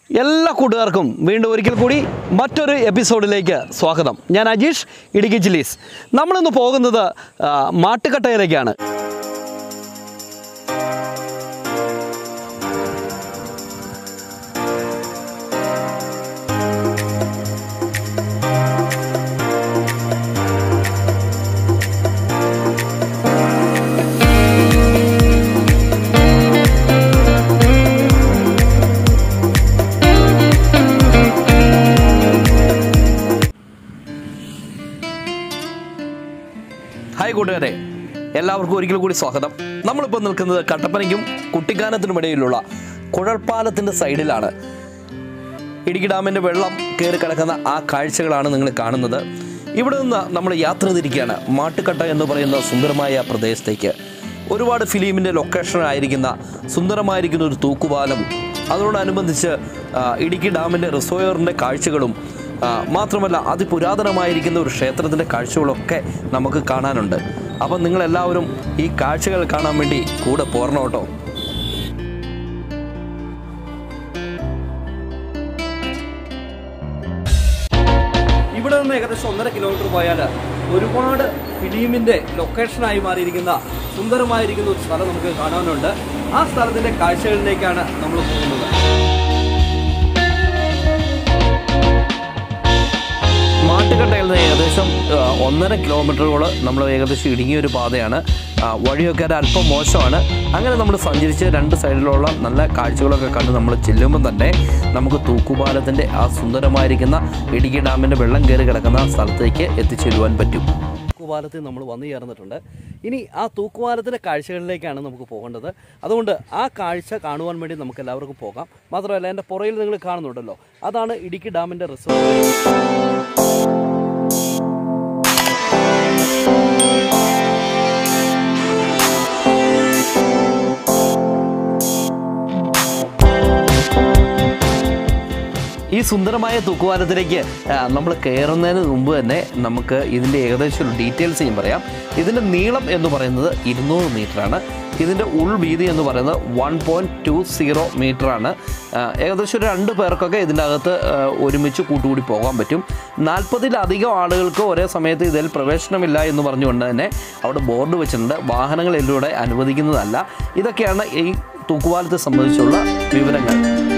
എല്ലാ കൂട്ടുകാർക്കും വീണ്ടും ഒരിക്കൽ കൂടി മറ്റൊരു എപ്പിസോഡിലേക്ക് സ്വാഗതം ഞാൻ അജീഷ് ഇടുക്കി ജില്ലീസ് നമ്മളിന്ന് പോകുന്നത് ആ, മാട്ടുക്കട്ടയിലേക്കാണ് ഹായ് കൂട്ടുകാരെ എല്ലാവർക്കും ഒരിക്കൽ കൂടി സ്വാഗതം നമ്മളിപ്പോൾ നിൽക്കുന്നത് കട്ടപ്പനയ്ക്കും കുട്ടിക്കാനത്തിനും ഇടയിലുള്ള കുഴൽപ്പാലത്തിൻ്റെ സൈഡിലാണ് ഇടുക്കി ഡാമിൻ്റെ വെള്ളം കയറി കിടക്കുന്ന ആ കാഴ്ചകളാണ് നിങ്ങൾ കാണുന്നത് ഇവിടെ നിന്ന് നമ്മൾ യാത്ര തിരിക്കുകയാണ് മാട്ടുക്കട്ട എന്ന് പറയുന്ന സുന്ദരമായ പ്രദേശത്തേക്ക് ഒരുപാട് ഫിലിമിൻ്റെ ലൊക്കേഷൻ ആയിരിക്കുന്ന സുന്ദരമായിരിക്കുന്ന ഒരു തൂക്കുപാലം അതിനോടനുബന്ധിച്ച് ആ, ഇടുക്കി ഡാമിൻ്റെ റിസോയറിൻ്റെ കാഴ്ചകളും ആ, മാത്രമല്ല അതിപുരാതനമായിരിക്കുന്ന ഒരു ക്ഷേത്രത്തിൻ്റെ കാഴ്ചകളൊക്കെ നമുക്ക് കാണാനുണ്ട് അപ്പം നിങ്ങളെല്ലാവരും ഈ കാഴ്ചകൾ കാണാൻ വേണ്ടി കൂടെ പോരണം കേട്ടോ ഇവിടെ നിന്ന് ഏകദേശം ഒന്നര കിലോമീറ്റർ പോയാൽ ഒരുപാട് ഫിലിമിന്റെ ലൊക്കേഷനായി മാറിയിരിക്കുന്ന സുന്ദരമായിരിക്കുന്ന ഒരു സ്ഥലം നമുക്ക് കാണാനുണ്ട് ആ സ്ഥലത്തിന്റെ കാഴ്ചകളിലേക്കാണ് നമ്മൾ പോകുന്നത് മാട്ടുകട്ടയിൽ നിന്ന് ഏകദേശം ആ, ഒന്നര കിലോമീറ്ററുകൾ നമ്മൾ ഏകദേശം ഇടുങ്ങിയ ഒരു പാതയാണ് ആ, വഴിയൊക്കെ ഒരു അല്പം മോശമാണ് അങ്ങനെ നമ്മൾ സഞ്ചരിച്ച് രണ്ട് സൈഡിലുള്ള നല്ല കാഴ്ചകളൊക്കെ കണ്ട് നമ്മൾ ചെല്ലുമ്പോൾ തന്നെ നമുക്ക് തൂക്കുപാലത്തിൻ്റെ ആ സുന്ദരമായിരിക്കുന്ന ഇടുക്കി ഡാമിൻ്റെ വെള്ളം കയറി കിടക്കുന്ന സ്ഥലത്തേക്ക് എത്തിച്ചേരുവാൻ പറ്റും തൂക്കുപാലത്തിൽ നമ്മൾ വന്നു ചേർന്നിട്ടുണ്ട് ഇനി ആ തൂക്കുപാലത്തിൻ്റെ കാഴ്ചകളിലേക്കാണ് നമുക്ക് പോകേണ്ടത് അതുകൊണ്ട് ആ കാഴ്ച കാണുവാൻ വേണ്ടി നമുക്ക് എല്ലാവർക്കും പോകാം മാത്രമല്ല എൻ്റെ പുറയിൽ നിങ്ങൾ കാണുന്നുണ്ടല്ലോ അതാണ് ഇടുക്കി ഡാമിൻ്റെ റിസോർട്ട് ഈ സുന്ദരമായ തൂക്കുവാലത്തിലേക്ക് നമ്മൾ കയറുന്നതിന് മുമ്പ് തന്നെ നമുക്ക് ഇതിൻ്റെ ഏകദേശം ഒരു ഡീറ്റെയിൽസ് ഞാൻ പറയാം ഇതിൻ്റെ നീളം എന്ന് പറയുന്നത് ഇരുന്നൂറ് മീറ്ററാണ് ഇതിൻ്റെ ഉൾവീതി എന്ന് പറയുന്നത് വൺ പോയിൻറ്റ് ടു സീറോ മീറ്ററാണ് ഏകദേശം ഒരു രണ്ട് പേർക്കൊക്കെ ഇതിൻ്റെ അകത്ത് ആ, ഒരുമിച്ച് കൂട്ടുകൂടി പോകാൻ പറ്റും നാൽപ്പതിലധികം ആളുകൾക്ക് ഒരേ സമയത്ത് ഇതിൽ പ്രവേശനമില്ല എന്ന് പറഞ്ഞുകൊണ്ട് തന്നെ അവിടെ ബോർഡ് വെച്ചിട്ടുണ്ട് വാഹനങ്ങൾ ഇതിലൂടെ അനുവദിക്കുന്നതല്ല ഇതൊക്കെയാണ് ഈ തൂക്കുപാലത്തെ സംബന്ധിച്ചുള്ള വിവരങ്ങൾ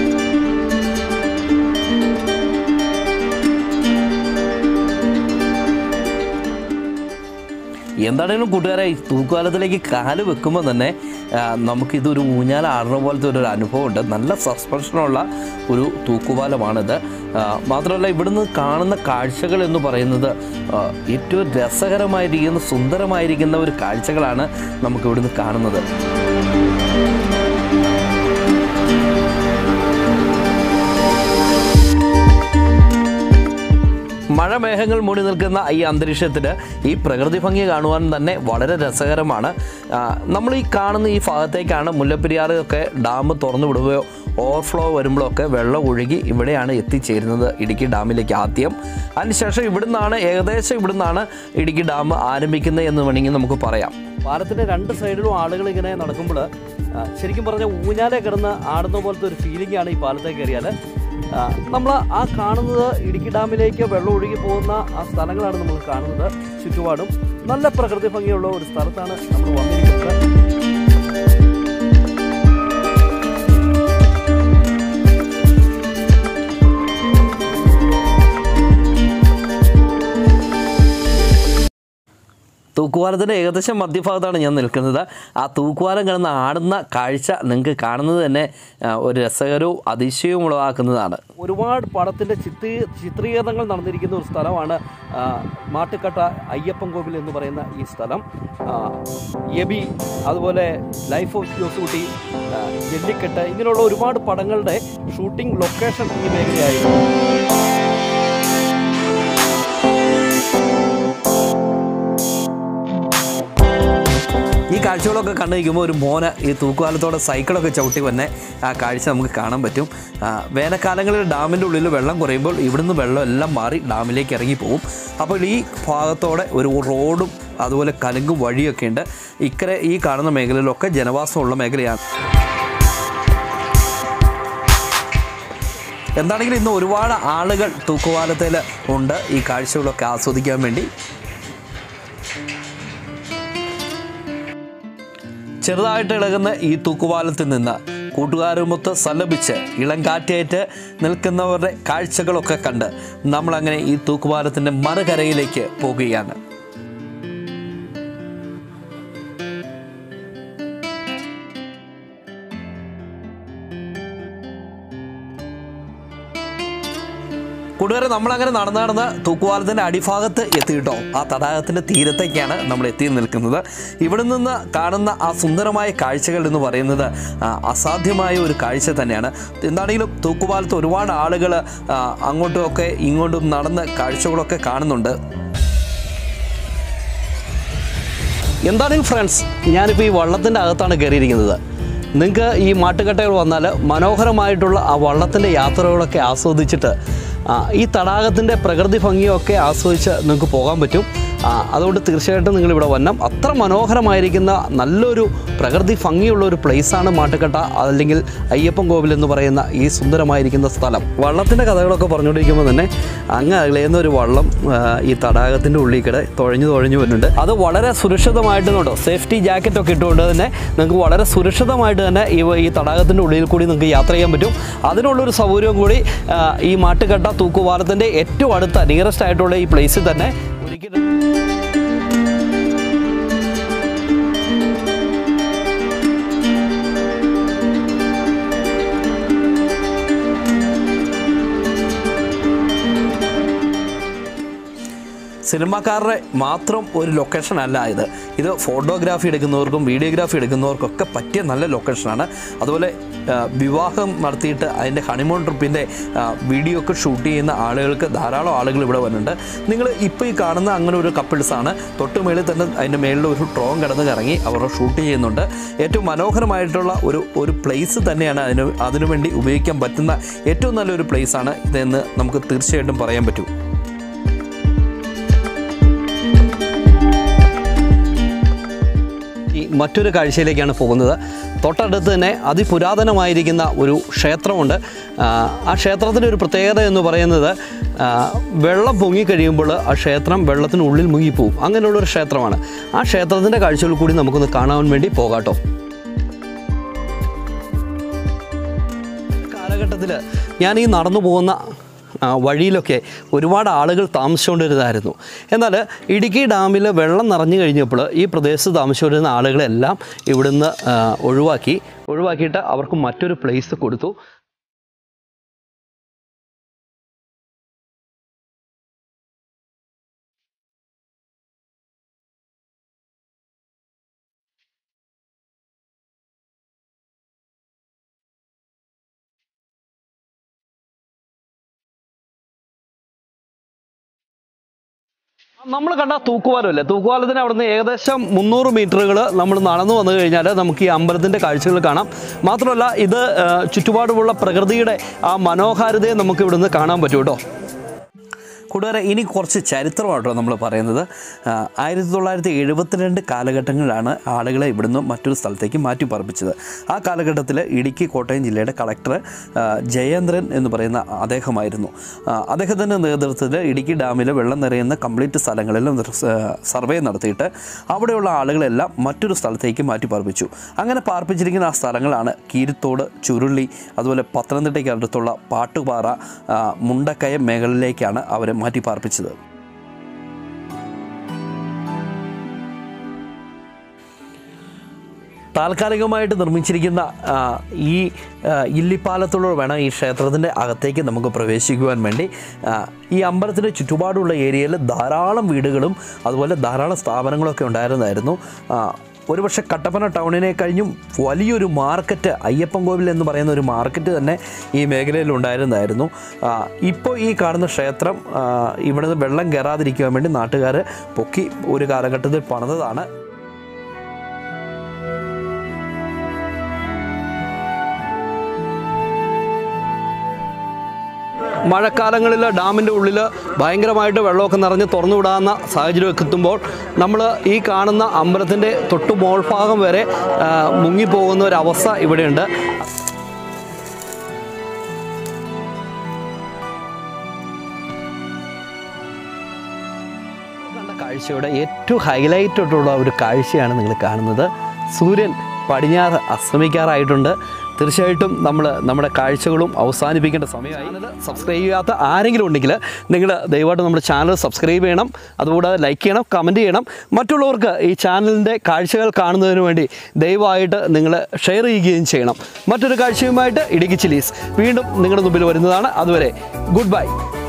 എന്താണേലും കൂട്ടുകാരെ ഈ തൂക്കുപാലത്തിലേക്ക് കാല് വെക്കുമ്പോൾ തന്നെ ആ, നമുക്കിതൊരു ഊഞ്ഞാൽ ആടുന്ന പോലത്തെ ഒരു അനുഭവമുണ്ട് നല്ല സസ്പെൻഷനുള്ള ഒരു തൂക്കുപാലമാണിത് ആ, മാത്രമല്ല ഇവിടുന്ന് കാണുന്ന കാഴ്ചകൾ എന്ന് പറയുന്നത് ആ, ഏറ്റവും രസകരമായിരിക്കുന്ന സുന്ദരമായിരിക്കുന്ന ഒരു കാഴ്ചകളാണ് നമുക്ക് ഇവിടുന്ന് കാണുന്നത് മഴമേഘങ്ങൾ മൂടി നിൽക്കുന്ന ഈ അന്തരീക്ഷത്തിൽ ഈ പ്രകൃതി ഭംഗി കാണുവാൻ തന്നെ വളരെ രസകരമാണ് ആ, നമ്മൾ ഈ കാണുന്ന ഈ ഭാഗത്തേക്കാണ് മുല്ലപ്പെരിയാറൊക്കെ ഡാം തുറന്നു വിടുകയോ ഓവർഫ്ലോ വരുമ്പോഴൊക്കെ വെള്ളം ഒഴുകി ഇവിടെയാണ് എത്തിച്ചേരുന്നത് ഇടുക്കി ഡാമിലേക്ക് ആദ്യം അതിനുശേഷം ഇവിടുന്നാണ് ഏകദേശം ഇവിടുന്നാണ് ഇടുക്കി ഡാം ആരംഭിക്കുന്നത് എന്ന് വേണമെങ്കിൽ നമുക്ക് പറയാം പാലത്തിൻ്റെ രണ്ട് സൈഡിലും ആളുകൾ ഇങ്ങനെ നടക്കുമ്പോൾ ശരിക്കും പറഞ്ഞാൽ ഊഞ്ഞാലെ കിടന്ന് ആടുന്ന പോലത്തെ ഒരു ഫീലിംഗ് ആണ് ഈ പാലത്തേക്ക് കയറിയാൽ നമ്മൾ ആ കാണുന്നത് ഇടുക്കി ഡാമിലേക്ക് വെള്ളം ഒഴുകി പോകുന്ന ആ സ്ഥലങ്ങളാണ് നമ്മൾ കാണുന്നത് ചുറ്റുപാടും നല്ല പ്രകൃതി ഭംഗിയുള്ള ഒരു സ്ഥലത്താണ് നമ്മൾ വന്നിരിക്കുന്നത് തൂക്കുപാലത്തിൻ്റെ ഏകദേശം മധ്യഭാഗത്താണ് ഞാൻ നിൽക്കുന്നത് ആ തൂക്കുപാലം കിടന്ന് ആടുന്ന കാഴ്ച നിങ്ങൾക്ക് കാണുന്നത് തന്നെ ആ, ഒരു രസകരവും അതിശയവും ഉളവാക്കുന്നതാണ് ഒരുപാട് പടത്തിൻ്റെ ചിത്രീ ചിത്രീകരണങ്ങൾ നടന്നിരിക്കുന്ന ഒരു സ്ഥലമാണ് ആ, മാട്ടുക്കട്ട അയ്യപ്പൻ കോവിൽ എന്ന് പറയുന്ന ഈ സ്ഥലം ആ, എബി അതുപോലെ ലൈഫ് ഓഫ് ജോസൂട്ടി ആ, ജല്ലിക്കെട്ട് ഇങ്ങനെയുള്ള ഒരുപാട് പടങ്ങളുടെ ഷൂട്ടിംഗ് ലൊക്കേഷൻ ഈ മേഖലയായിരുന്നു ഈ കാഴ്ചകളൊക്കെ കണ്ടു നിൽക്കുമ്പോൾ ഒരു മോന ഈ തൂക്കുപാലത്തോടെ സൈക്കിളൊക്കെ ചവിട്ടി തന്നെ ആ കാഴ്ച നമുക്ക് കാണാൻ പറ്റും ആ, വേനൽക്കാലങ്ങളിൽ ഡാമിൻ്റെ ഉള്ളിൽ വെള്ളം കുറയുമ്പോൾ ഇവിടുന്ന് വെള്ളം എല്ലാം മാറി ഡാമിലേക്ക് ഇറങ്ങി പോകും അപ്പോൾ ഈ ഭാഗത്തോടെ ഒരു റോഡും അതുപോലെ കലുങ്കും വഴിയൊക്കെ ഉണ്ട് ഇക്കരെ ഈ കാണുന്ന മേഖലയിലൊക്കെ ജനവാസമുള്ള മേഖലയാണ് എന്താണെങ്കിലും ഇന്ന് ഒരുപാട് ആളുകൾ തൂക്കുപാലത്തിൽ ഉണ്ട് ഈ കാഴ്ചകളൊക്കെ ആസ്വദിക്കാൻ വേണ്ടി ചെറുതായിട്ട് ഇളകുന്ന ഈ തൂക്കുപാലത്തിൽ നിന്ന് കൂട്ടുകാരുമൊത്ത് സല്ലപിച്ച് ഇളം കാറ്റേറ്റ് നിൽക്കുന്നവരുടെ കാഴ്ചകളൊക്കെ കണ്ട് നമ്മളങ്ങനെ ഈ തൂക്കുപാലത്തിൻ്റെ മറുകരയിലേക്ക് പോകുകയാണ് കൂട്ടുകാരെ നമ്മളങ്ങനെ നടന്ന് നടന്ന് തൂക്കുപാലത്തിൻ്റെ അടിഭാഗത്ത് എത്തിയിട്ടോ ആ തടാകത്തിൻ്റെ തീരത്തേക്കാണ് നമ്മൾ എത്തി നിൽക്കുന്നത് ഇവിടെ നിന്ന് കാണുന്ന ആ സുന്ദരമായ കാഴ്ചകൾ എന്ന് പറയുന്നത് ആ, അസാധ്യമായ ഒരു കാഴ്ച തന്നെയാണ് എന്താണെങ്കിലും തൂക്കുപാലത്ത് ഒരുപാട് ആളുകൾ അങ്ങോട്ടും ഒക്കെ ഇങ്ങോട്ടും നടന്ന് കാഴ്ചകളൊക്കെ കാണുന്നുണ്ട് എന്താണെങ്കിലും ഫ്രണ്ട്സ് ഞാനിപ്പോൾ ഈ വള്ളത്തിൻ്റെ അകത്താണ് കയറിയിരിക്കുന്നത് നിങ്ങൾക്ക് ഈ മാട്ടുകട്ടകൾ വന്നാൽ മനോഹരമായിട്ടുള്ള ആ വള്ളത്തിൻ്റെ യാത്രകളൊക്കെ ആസ്വദിച്ചിട്ട് ആ, ഈ തടാകത്തിൻ്റെ പ്രകൃതി ഭംഗിയൊക്കെ ആസ്വദിച്ച് നിങ്ങൾക്ക് പോകാൻ പറ്റും ആ, അതുകൊണ്ട് തീർച്ചയായിട്ടും നിങ്ങൾ ഇവിടെ വന്നം അത്ര മനോഹരമായിരിക്കുന്ന നല്ലൊരു പ്രകൃതി ഭംഗിയുള്ള ഒരു പ്ലേസാണ് മാട്ടുക്കട്ട അല്ലെങ്കിൽ അയ്യപ്പൻ കോവിൽ എന്ന് പറയുന്ന ഈ സുന്ദരമായിരിക്കുന്ന സ്ഥലം വള്ളത്തിൻ്റെ കഥകളൊക്കെ പറഞ്ഞുകൊണ്ടിരിക്കുമ്പോൾ തന്നെ അങ്ങ് അകലേന്ന ഒരു വള്ളം ആ, ഈ തടാകത്തിൻ്റെ ഉള്ളിൽ കൂടെ തുഴഞ്ഞു തുഴഞ്ഞു വരുന്നുണ്ട് അത് വളരെ സുരക്ഷിതമായിട്ട് കേട്ടോ സേഫ്റ്റി ജാക്കറ്റ് ഒക്കെ ഇട്ടുകൊണ്ട് തന്നെ നിങ്ങൾക്ക് വളരെ സുരക്ഷിതമായിട്ട് തന്നെ ഈ ഈ തടാകത്തിൻ്റെ ഉള്ളിൽ കൂടി നിങ്ങൾക്ക് യാത്ര ചെയ്യാൻ പറ്റും അതിനുള്ളൊരു സൗകര്യവും കൂടി ആ, ഈ മാട്ടുകട്ട തൂക്കുപാലത്തിൻ്റെ ഏറ്റവും അടുത്ത നിയറസ്റ്റ് ആയിട്ടുള്ള ഈ പ്ലേസിൽ തന്നെ ഒരിക്കലും സിനിമാക്കാരുടെ മാത്രം ഒരു ലൊക്കേഷൻ അല്ല ഇത് ഇത് ഫോട്ടോഗ്രാഫി എടുക്കുന്നവർക്കും വീഡിയോഗ്രാഫി എടുക്കുന്നവർക്കൊക്കെ പറ്റിയ നല്ല ലൊക്കേഷനാണ് അതുപോലെ ആ, വിവാഹം നടത്തിയിട്ട് അതിൻ്റെ ഹണിമൂൺ ട്രിപ്പിൻ്റെ വീഡിയോ ഒക്കെ ഷൂട്ട് ചെയ്യുന്ന ആളുകൾക്ക് ധാരാളം ആളുകൾ ഇവിടെ വരുന്നുണ്ട് നിങ്ങൾ ഇപ്പോൾ ഈ കാണുന്ന അങ്ങനെ ഒരു കപ്പിൾസാണ് തൊട്ട് മേളിൽ തന്നെ അതിൻ്റെ മേളിൽ ഒരു ട്രോൺ കിടന്ന് കറങ്ങി അവർ ഷൂട്ട് ചെയ്യുന്നുണ്ട് ഏറ്റവും മനോഹരമായിട്ടുള്ള ഒരു ഒരു പ്ലേസ് തന്നെയാണ് അതിന് അതിനുവേണ്ടി ഉപയോഗിക്കാൻ പറ്റുന്ന ഏറ്റവും നല്ലൊരു പ്ലേസാണ് ഇതെന്ന് നമുക്ക് തീർച്ചയായിട്ടും പറയാൻ പറ്റും ഈ മറ്റൊരു കാഴ്ചയിലേക്കാണ് പോകുന്നത് തൊട്ടടുത്ത് തന്നെ അതിപുരാതനമായിരിക്കുന്ന ഒരു ക്ഷേത്രമുണ്ട് ആ, ആ ക്ഷേത്രത്തിൻ്റെ ഒരു പ്രത്യേകത എന്ന് പറയുന്നത് ആ, വെള്ളം പൊങ്ങിക്കഴിയുമ്പോൾ ആ ക്ഷേത്രം വെള്ളത്തിനുള്ളിൽ മുങ്ങിപ്പോവും അങ്ങനെയുള്ളൊരു ക്ഷേത്രമാണ് ആ ക്ഷേത്രത്തിൻ്റെ കാഴ്ചകൾ കൂടി നമുക്കൊന്ന് കാണാൻ വേണ്ടി പോകാട്ടോ കാലഘട്ടത്തിൽ ഞാൻ ഈ നടന്നു പോകുന്ന ആ, വഴിയിലൊക്കെ ഒരുപാട് ആളുകൾ താമസിച്ചുകൊണ്ടിരുന്നതായിരുന്നു എന്നാൽ ഇടുക്കി ഡാമിൽ വെള്ളം നിറഞ്ഞു കഴിഞ്ഞപ്പോൾ ഈ പ്രദേശത്ത് താമസിച്ചുകൊണ്ടിരുന്ന ആളുകളെല്ലാം ഇവിടുന്ന് ആ, ഒഴിവാക്കി ഒഴിവാക്കിയിട്ട് അവർക്ക് മറ്റൊരു പ്ലേസ് കൊടുത്തു നമ്മൾ കണ്ട തൂക്കുപാലമല്ലേ തൂക്കുപാലത്തിന് അവിടുന്ന് ഏകദേശം മുന്നൂറ് മീറ്ററുകൾ നമ്മൾ നടന്നു വന്നു കഴിഞ്ഞാൽ നമുക്ക് ഈ അമ്പലത്തിൻ്റെ കാഴ്ചകൾ കാണാം മാത്രമല്ല ഇത് ആ, ചുറ്റുപാടുമുള്ള പ്രകൃതിയുടെ ആ മനോഹാരിതയെ നമുക്ക് ഇവിടുന്ന് കാണാൻ പറ്റും കേട്ടോ കൂട്ടുകാരെ ഇനി കുറച്ച് ചരിത്രമായിട്ടോ നമ്മൾ പറയുന്നത് ആയിരത്തി തൊള്ളായിരത്തി എഴുപത്തിരണ്ട് കാലഘട്ടങ്ങളിലാണ് ആളുകളെ ഇവിടുന്ന് മറ്റൊരു സ്ഥലത്തേക്ക് മാറ്റി പറപ്പിച്ചത് ആ കാലഘട്ടത്തിൽ ഇടുക്കി കോട്ടയം ജില്ലയുടെ കളക്ടർ ആ, ജയേന്ദ്രൻ എന്ന് പറയുന്ന അദ്ദേഹമായിരുന്നു ആ, അദ്ദേഹത്തിൻ്റെ നേതൃത്വത്തിൽ ഇടുക്കി ഡാമിൽ വെള്ളം നിറയുന്ന കംപ്ലീറ്റ് സ്ഥലങ്ങളിലും സർവേ നടത്തിയിട്ട് അവിടെയുള്ള ആളുകളെല്ലാം മറ്റൊരു സ്ഥലത്തേക്ക് മാറ്റി പാർപ്പിച്ചു അങ്ങനെ പാർപ്പിച്ചിരിക്കുന്ന ആ സ്ഥലങ്ങളാണ് കീരിത്തോട് ചുരുളി അതുപോലെ പത്തനംതിട്ടയ്ക്ക് അടുത്തുള്ള പാട്ടുപാറ ആ, മുണ്ടക്കയം മേഖലയിലേക്കാണ് അവരെ മാറ്റി പാർപ്പിച്ചത് താൽക്കാലികമായിട്ട് നിർമ്മിച്ചിരിക്കുന്ന ആ, ഈ ആ, ഇല്ലിപ്പാലത്തോട് വേണം ഈ ക്ഷേത്രത്തിൻ്റെ അകത്തേക്ക് നമുക്ക് പ്രവേശിക്കുവാൻ വേണ്ടി ആ, ഈ അമ്പലത്തിൻ്റെ ചുറ്റുപാടുള്ള ഏരിയയിൽ ധാരാളം വീടുകളും അതുപോലെ ധാരാളം സ്ഥാപനങ്ങളൊക്കെ ഉണ്ടായിരുന്നായിരുന്നു ആ, ഒരുപക്ഷെ കട്ടപ്പന ടൗണിനെ കഴിഞ്ഞും വലിയൊരു മാർക്കറ്റ് അയ്യപ്പൻ കോവിൽ എന്ന് പറയുന്ന ഒരു മാർക്കറ്റ് തന്നെ ഈ മേഖലയിൽ ഉണ്ടായിരുന്നായിരുന്നു ആ, ഇപ്പോൾ ഈ കാണുന്ന ക്ഷേത്രം ആ, ഇവിടുന്ന് വെള്ളം കയറാതിരിക്കുവാൻ വേണ്ടി നാട്ടുകാർ പൊക്കി ഒരു കാലഘട്ടത്തിൽ പണിതതാണ് മഴക്കാലങ്ങളിൽ ഡാമിൻ്റെ ഉള്ളിൽ ഭയങ്കരമായിട്ട് വെള്ളമൊക്കെ നിറഞ്ഞ് തുറന്നു വിടാവുന്ന സാഹചര്യമൊക്കെ എത്തുമ്പോൾ നമ്മൾ ഈ കാണുന്ന അമ്പലത്തിൻ്റെ തൊട്ട് മോൾഭാഗം വരെ ആ, മുങ്ങിപ്പോകുന്ന ഒരവസ്ഥ ഇവിടെയുണ്ട് കാഴ്ചയുടെ ഏറ്റവും ഹൈലൈറ്റ് ആയിട്ടുള്ള ഒരു കാഴ്ചയാണ് നിങ്ങൾ കാണുന്നത് സൂര്യൻ പടിഞ്ഞാറ് അസ്തമിക്കാറായിട്ടുണ്ട് തീർച്ചയായിട്ടും നമ്മൾ നമ്മുടെ കാഴ്ചകളും അവസാനിപ്പിക്കേണ്ട സമയമായി സബ്സ്ക്രൈബ് ചെയ്യാത്ത ആരെങ്കിലും ഉണ്ടെങ്കിൽ നിങ്ങൾ ദയവായിട്ട് നമ്മുടെ ചാനൽ സബ്സ്ക്രൈബ് ചെയ്യണം അതുകൂടാതെ ലൈക്ക് ചെയ്യണം കമൻറ്റ് ചെയ്യണം മറ്റുള്ളവർക്ക് ഈ ചാനലിൻ്റെ കാഴ്ചകൾ കാണുന്നതിന് വേണ്ടി ദയവായിട്ട് നിങ്ങൾ ഷെയർ ചെയ്യുകയും ചെയ്യണം മറ്റൊരു കാഴ്ചയുമായിട്ട് ഇടുക്കി ചില്ലീസ് വീണ്ടും നിങ്ങളുടെ മുമ്പിൽ വരുന്നതാണ് അതുവരെ ഗുഡ് ബൈ